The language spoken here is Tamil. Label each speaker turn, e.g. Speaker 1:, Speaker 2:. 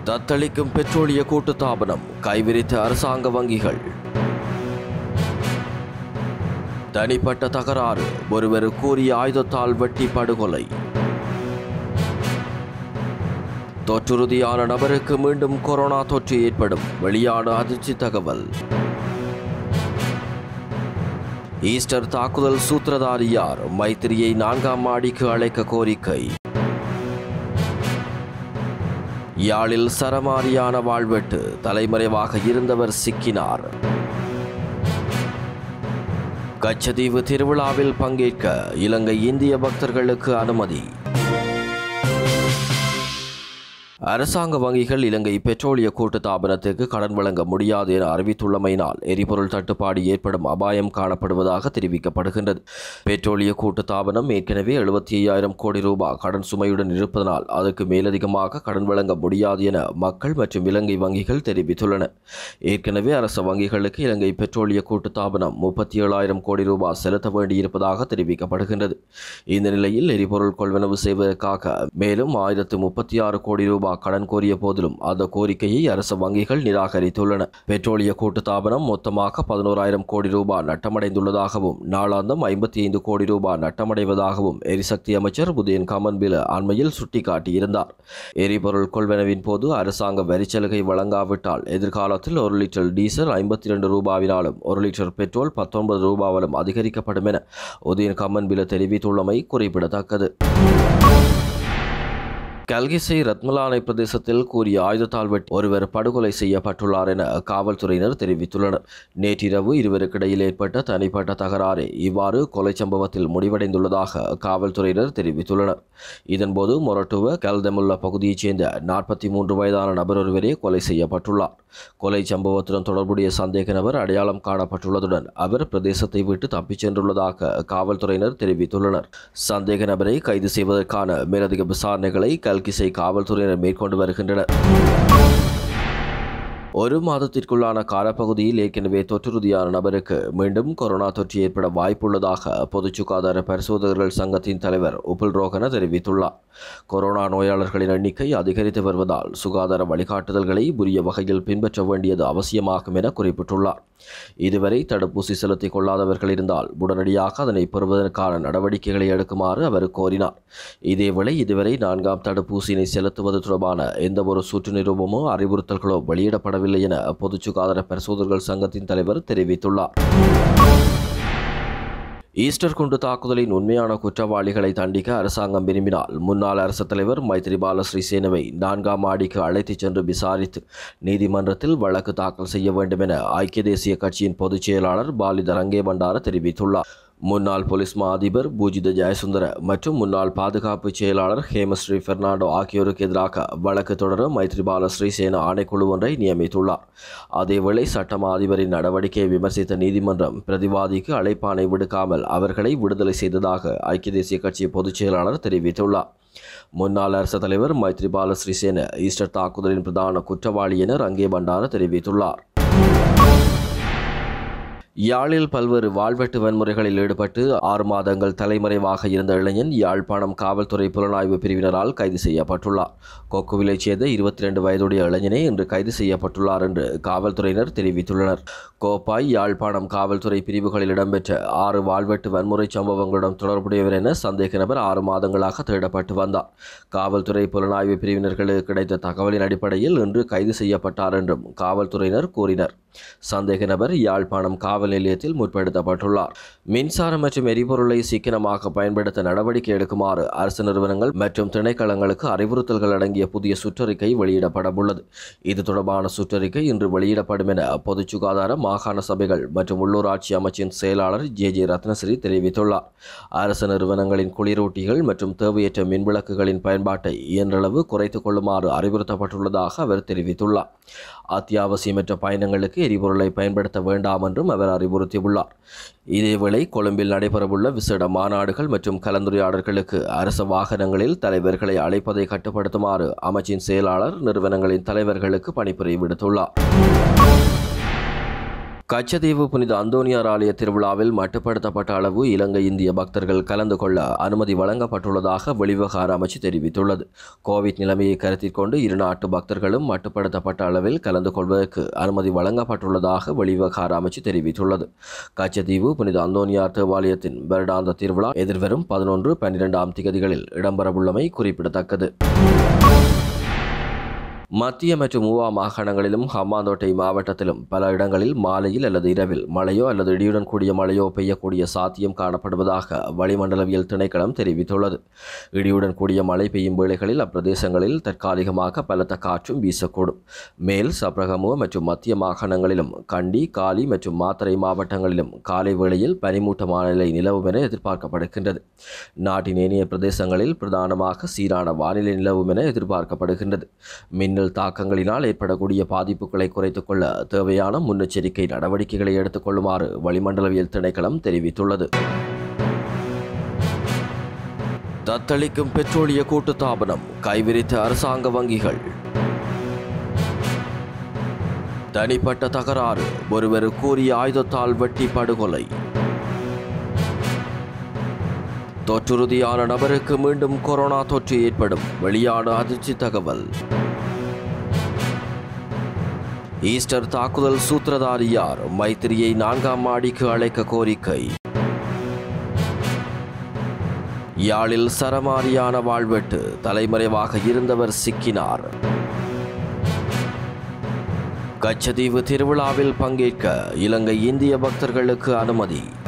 Speaker 1: தத்தளிக்கும் பெட்ரோலிய கூட்டுத்தாபனம் கைவிரித்த அரசாங்க வங்கிகள் தனிப்பட்ட தகராறு ஒருவர் கூறிய ஆயுதத்தால் வெட்டி படுகொலை தொற்றுறுதியான நபருக்கு மீண்டும் கொரோனா தொற்று ஏற்படும் வெளியான அதிர்ச்சி தகவல் ஈஸ்டர் தாக்குதல் சூத்திரதாரி யார் மைத்திரியை நான்காம் மாடிக்கு அழைக்க கோரிக்கை யாழில் சரமாரியான வாழ்வெட்டு தலைமறைவாக இருந்தவர் சிக்கினார் கச்சதீவு திருவிழாவில் பங்கேற்க இலங்கை இந்திய பக்தர்களுக்கு அனுமதி அரசாங்க வங்கிகள் இலங்கை பெட்ரோலிய கூட்டுத்தாபனத்திற்கு கடன் வழங்க முடியாது என அறிவித்துள்ளமையினால் எரிபொருள் தட்டுப்பாடு ஏற்படும் அபாயம் காணப்படுவதாக தெரிவிக்கப்படுகின்றது பெட்ரோலிய கூட்டுத்தாபனம் ஏற்கனவே எழுபத்தி ஐயாயிரம் கோடி ரூபாய் கடன் சுமையுடன் இருப்பதனால் அதற்கு மேலதிகமாக கடன் வழங்க முடியாது என மக்கள் மற்றும் இலங்கை வங்கிகள் தெரிவித்துள்ளன ஏற்கனவே அரசு வங்கிகளுக்கு இலங்கை பெட்ரோலிய கூட்டுத்தாபனம் முப்பத்தி ஏழாயிரம் கோடி ரூபாய் செலுத்த வேண்டியிருப்பதாக தெரிவிக்கப்படுகின்றது இந்த நிலையில் எரிபொருள் கொள்வனவு செய்வதற்காக மேலும் ஆயிரத்து முப்பத்தி ஆறு கோடி ரூபாய் கடன் கோரிய போதிலும் அந்த கோரிக்கையை அரசு வங்கிகள் நிராகரித்துள்ளன பெட்ரோலிய கூட்டுத்தாபனம் மொத்தமாக பதினோராயிரம் கோடி ரூபாய் நட்டமடைந்துள்ளதாகவும் நாளாந்தம் ஐம்பத்தி ஐந்து கோடி ரூபாய் நட்டமடைவதாகவும் எரிசக்தி அமைச்சர் உதயன் கமன்பில அண்மையில் சுட்டிக்காட்டியிருந்தார் எரிபொருள் கொள்வனவின் போது அரசாங்க வரிச்சலுகை வழங்காவிட்டால் எதிர்காலத்தில் ஒரு லிட்டர் டீசல் ஐம்பத்தி இரண்டு ரூபாவினாலும் ஒரு லிட்டர் பெட்ரோல் பத்தொன்பது ரூபாவிலும் அதிகரிக்கப்படும் என உதயன் கமன்பில தெரிவித்துள்ளமை குறிப்பிடத்தக்கது கல்கிசை ரத்மலானை பிரதேசத்தில் கூறிய ஆயுதத்தால் வெட்டி ஒருவர் படுகொலை செய்யப்பட்டுள்ளார் என காவல்துறையினர் தெரிவித்துள்ளனர் நேற்றிரவு இருவருக்கிடையில் ஏற்பட்ட தனிப்பட்ட தகராறு இவ்வாறு கொலை சம்பவத்தில் முடிவடைந்துள்ளதாக காவல்துறையினர் தெரிவித்துள்ளனர் இதன்போது மொரட்டுவ கல்தமுல்ல பகுதியைச் சேர்ந்த நாற்பத்தி மூன்று வயதான நபர் ஒருவரே கொலை செய்யப்பட்டுள்ளார் கொலை சம்பவத்துடன் தொடர்புடைய சந்தேக நபர் அடையாளம் காணப்பட்டுள்ளதுடன் அவர் பிரதேசத்தை விட்டு தப்பிச் சென்றுள்ளதாக காவல்துறையினர் தெரிவித்துள்ளனர் சந்தேக நபரை கைது செய்வதற்கான மேலதிக விசாரணைகளை கல்கிசை காவல்துறையினர் மேற்கொண்டு வருகின்றனர் ஒரு மாதத்திற்குள்ளான காலப்பகுதியில் ஏற்கனவே தொற்றுறுதியான நபருக்கு மீண்டும் கொரோனா தொற்று ஏற்பட வாய்ப்புள்ளதாக பொது சுகாதார பரிசோதகர்கள் சங்கத்தின் தலைவர் உப்புல் ரோகன தெரிவித்துள்ளார் கொரோனா நோயாளர்களின் எண்ணிக்கை அதிகரித்து வருவதால் சுகாதார வழிகாட்டுதல்களை உரிய வகையில் பின்பற்ற வேண்டியது அவசியமாகும் என குறிப்பிட்டுள்ளார் இதுவரை தடுப்பூசி செலுத்திக் கொள்ளாதவர்கள் இருந்தால் உடனடியாக அதனை பெறுவதற்கான நடவடிக்கைகளை எடுக்குமாறு அவர் கோரினார் இதேவேளை இதுவரை நான்காம் தடுப்பூசியினை செலுத்துவது தொடர்பான எந்தவொரு சுற்று நிரூபமோ அறிவுறுத்தல்களோ வெளியிடப்படவில்லை என பொது சுகாதார பரிசோதகர்கள் சங்கத்தின் தலைவர் தெரிவித்துள்ளார் ஈஸ்டர் குண்டு தாக்குதலின் உண்மையான குற்றவாளிகளை தண்டிக்க அரசாங்கம் விரும்பினால் முன்னாள் அரசுத் தலைவர் மைத்ரிபால ஸ்ரீசேனவை நான்காம் மாடிக்கு அழைத்துச் சென்று விசாரித்து நீதிமன்றத்தில் வழக்கு தாக்கல் செய்ய வேண்டும் என ஐக்கிய தேசிய கட்சியின் பொதுச் செயலாளர் பாலித ரங்கே பண்டார தெரிவித்துள்ளார் முன்னாள் போலீஸ் மா அதிபர் பூஜித ஜெயசுந்தர மற்றும் முன்னாள் பாதுகாப்பு செயலாளர் ஹேமஸ்ரீ பெர்னாண்டோ ஆகியோருக்கு எதிராக வழக்கு தொடர மைத்ரிபால ஸ்ரீசேன ஆணைக்குழு ஒன்றை நியமித்துள்ளார் அதேவேளை சட்டமா அதிபரின் நடவடிக்கையை விமர்சித்த நீதிமன்றம் பிரதிவாதிக்கு அழைப்பாணை விடுக்காமல் அவர்களை விடுதலை செய்ததாக ஐக்கிய தேசிய கட்சி பொதுச் செயலாளர் தெரிவித்துள்ளார் முன்னாள் அரசு தலைவர் மைத்ரிபால ஸ்ரீசேன ஈஸ்டர் தாக்குதலின் பிரதான குற்றவாளி என ரங்கே பண்டார தெரிவித்துள்ளார் யாழில் பல்வேறு வாழ்வெட்டு வன்முறைகளில் ஈடுபட்டு ஆறு மாதங்கள் தலைமறைவாக இருந்த இளைஞன் யாழ்ப்பாணம் காவல்துறை புலனாய்வு பிரிவினரால் கைது செய்யப்பட்டுள்ளார் கொக்குவிலைச் சேர்ந்த இருபத்தி ரெண்டு வயதுடைய இளைஞனே இன்று கைது செய்யப்பட்டுள்ளார் என்று காவல்துறையினர் தெரிவித்துள்ளனர் கோப்பாய் யாழ்ப்பாணம் காவல்துறை பிரிவுகளில் இடம்பெற்ற ஆறு வாழ்வெட்டு வன்முறை சம்பவங்களுடன் தொடர்புடையவர் என சந்தேக நபர் ஆறு மாதங்களாக தேடப்பட்டு வந்தார் காவல்துறை புலனாய்வு பிரிவினர்களுக்கு கிடைத்த தகவலின் அடிப்படையில் இன்று கைது செய்யப்பட்டார் என்றும் காவல்துறையினர் கூறினர் சந்தேக நபர் யாழ்ப்பாணம் காவல் நிலையத்தில் முற்படுத்தப்பட்டுள்ளார் மின்சாரம் மற்றும் எரிபொருளை சிக்கனமாக பயன்படுத்த நடவடிக்கை எடுக்குமாறு அரசு நிறுவனங்கள் மற்றும் திணைக்களங்களுக்கு அறிவுறுத்தல்கள் அடங்கிய புதிய சுற்றறிக்கை வெளியிடப்பட உள்ளது இது தொடர்பான சுற்றறிக்கை இன்று வெளியிடப்படும் என பொது சுகாதார மாகாண சபைகள் மற்றும் உள்ளூராட்சி அமைச்சின் செயலாளர் ஜே ஜே ரத்னஸ்ரீ தெரிவித்துள்ளார் அரசு நிறுவனங்களின் குளிரூட்டிகள் மற்றும் தேவையற்ற மின்விளக்குகளின் பயன்பாட்டை இயன்றளவு குறைத்துக் கொள்ளுமாறு அறிவுறுத்தப்பட்டுள்ளதாக அவர் தெரிவித்துள்ளார் அத்தியாவசியமற்ற பயணங்களுக்கு எரிபொருளை பயன்படுத்த வேண்டாம் என்றும் அவர் அறிவுறுத்தியுள்ளார் இதேவேளை கொழும்பில் நடைபெறவுள்ள விசேட மாநாடுகள் மற்றும் கலந்துரையாடல்களுக்கு அரசு வாகனங்களில் தலைவர்களை அழைப்பதை கட்டுப்படுத்துமாறு அமைச்சின் செயலாளர் நிறுவனங்களின் தலைவர்களுக்கு பணிப்புரை விடுத்துள்ளார் கச்சதீவு புனித அந்தோனியார் ஆலய திருவிழாவில் மட்டுப்படுத்தப்பட்ட அளவு இலங்கை இந்திய பக்தர்கள் கலந்து கொள்ள அனுமதி வழங்கப்பட்டுள்ளதாக வெளிவிவகார அமைச்சு தெரிவித்துள்ளது கோவிட் நிலைமையை கருத்தில் கொண்டு இரு நாட்டு பக்தர்களும் மட்டுப்படுத்தப்பட்ட அளவில் கலந்து கொள்வதற்கு அனுமதி வழங்கப்பட்டுள்ளதாக வெளிவிவகார அமைச்சு தெரிவித்துள்ளது கச்சதீவு புனித அந்தோனியார் தேவாலயத்தின் வருடாந்த திருவிழா எதிர்வரும் பதினொன்று பன்னிரெண்டாம் திகதிகளில் இடம்பெறவுள்ளமை குறிப்பிடத்தக்கது மத்திய மற்றும் மூவா மாகாணங்களிலும் ஹம்மாந்தோட்டை மாவட்டத்திலும் பல இடங்களில் மாலையில் அல்லது இரவில் மழையோ அல்லது இடியுடன் கூடிய மழையோ பெய்யக்கூடிய சாத்தியம் காணப்படுவதாக வளிமண்டலவியல் திணைக்களம் தெரிவித்துள்ளது இடியுடன் கூடிய மழை பெய்யும் வேளைகளில் அப்பிரதேசங்களில் தற்காலிகமாக பலத்த காற்றும் வீசக்கூடும் மேல் சப்ரகமுவ மற்றும் மத்திய மாகாணங்களிலும் கண்டி காலி மற்றும் மாத்தறை மாவட்டங்களிலும் காலை வேளையில் பனிமூட்டமான நிலை நிலவும் என எதிர்பார்க்கப்படுகின்றது நாட்டின் ஏனைய பிரதேசங்களில் பிரதானமாக சீரான வானிலை நிலவும் என எதிர்பார்க்கப்படுகின்றது மின்னல் தாக்கங்களினால் ஏற்படக்கூடிய பாதிப்புகளை குறைத்துக் கொள்ள தேவையான முன்னெச்சரிக்கை நடவடிக்கைகளை எடுத்துக் கொள்ளுமாறு வளிமண்டலவியல் திணைக்களம் தெரிவித்துள்ளது தத்தளிக்கும் பெட்ரோலிய கூட்டுத்தாபனம் கைவிரித்த அரசாங்க வங்கிகள் தனிப்பட்ட தகராறு ஒருவர் கூறிய ஆயுதத்தால் வெட்டி படுகொலை தொற்றுறுதியான நபருக்கு மீண்டும் கொரோனா தொற்று ஏற்படும் வெளியான அதிர்ச்சி தகவல் ஈஸ்டர் தாக்குதல் சூத்திரதாரி யார் மைத்திரியை நான்காம் மாடிக்கு அழைக்க கோரிக்கை யாழில் சரமாரியான வாழ்வெட்டு தலைமறைவாக இருந்தவர் சிக்கினார் கச்சதீவு திருவிழாவில் பங்கேற்க இலங்கை இந்திய பக்தர்களுக்கு அனுமதி